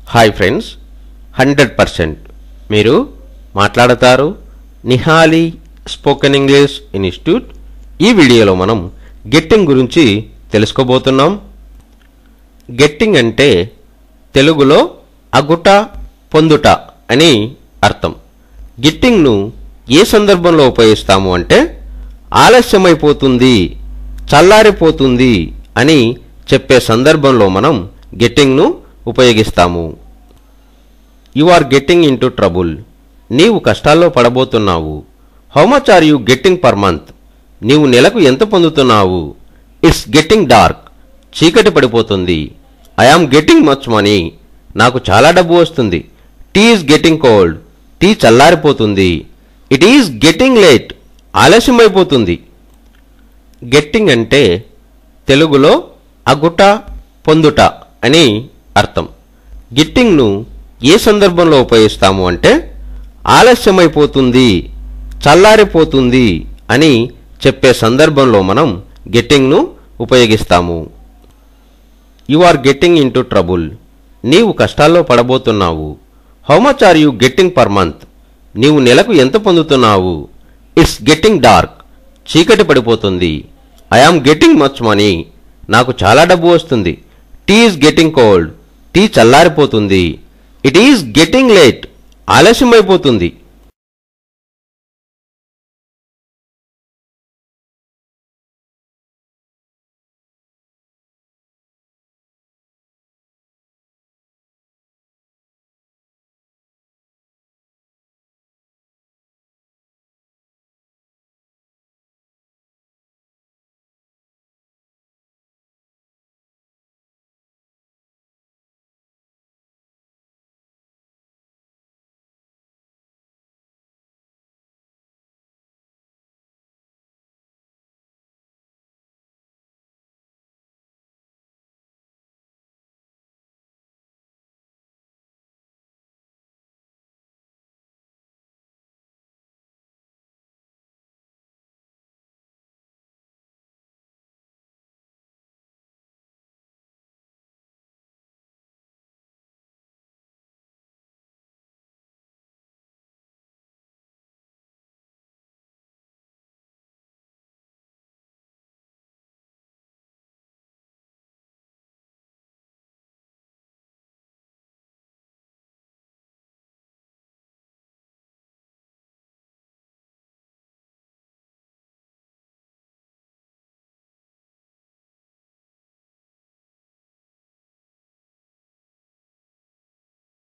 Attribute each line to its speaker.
Speaker 1: hi friends hundred percent మీరు మాట్లాడతారు నిహాలి spoken English institute ఈ వీడియోలో మనం గెట్టింగ్ గురించి తెలుసుకోబోతున్నాం గెట్టింగ్ అంటే తెలుగులో అగుట పొందుట అని అర్థం గిట్టింగ్ను ఏ సందర్భంలో ఉపయోగిస్తాము అంటే ఆలస్యమైపోతుంది చల్లారిపోతుంది అని చెప్పే సందర్భంలో మనం గెట్టింగ్ను ఉపయోగిస్తాము you are getting in to trouble నీవు కష్టాల్లో పడబోతున్నావు how much are you getting per month నీవు నెలకు ఎంత పొందుతున్నావు ఇట్స్ గెట్టింగ్ డార్క్ చీకటి పడిపోతుంది I am getting much money నాకు చాలా డబ్బు వస్తుంది tea is getting cold tea చల్లారిపోతుంది ఇట్ ఈజ్ గెట్టింగ్ లేట్ ఆలస్యమైపోతుంది గెట్టింగ్ అంటే తెలుగులో అగుట పొందుట అని అర్థం గిట్టింగ్ను ఏ సందర్భంలో ఉపయోగిస్తాము అంటే ఆలస్యమైపోతుంది చల్లారిపోతుంది అని చెప్పే సందర్భంలో మనం గెట్టింగ్ను ఉపయోగిస్తాము you are getting in to trouble నీవు కష్టాల్లో పడబోతున్నావు how much are you getting per month నీవు నెలకు ఎంత పొందుతున్నావు ఇట్స్ గెట్టింగ్ డార్క్ చీకటి పడిపోతుంది I am getting much money నాకు చాలా డబ్బు వస్తుంది tea is getting cold tea చల్లారిపోతుంది ఇట్ ఈజ్ గెట్టింగ్ లేట్ ఆలస్యమైపోతుంది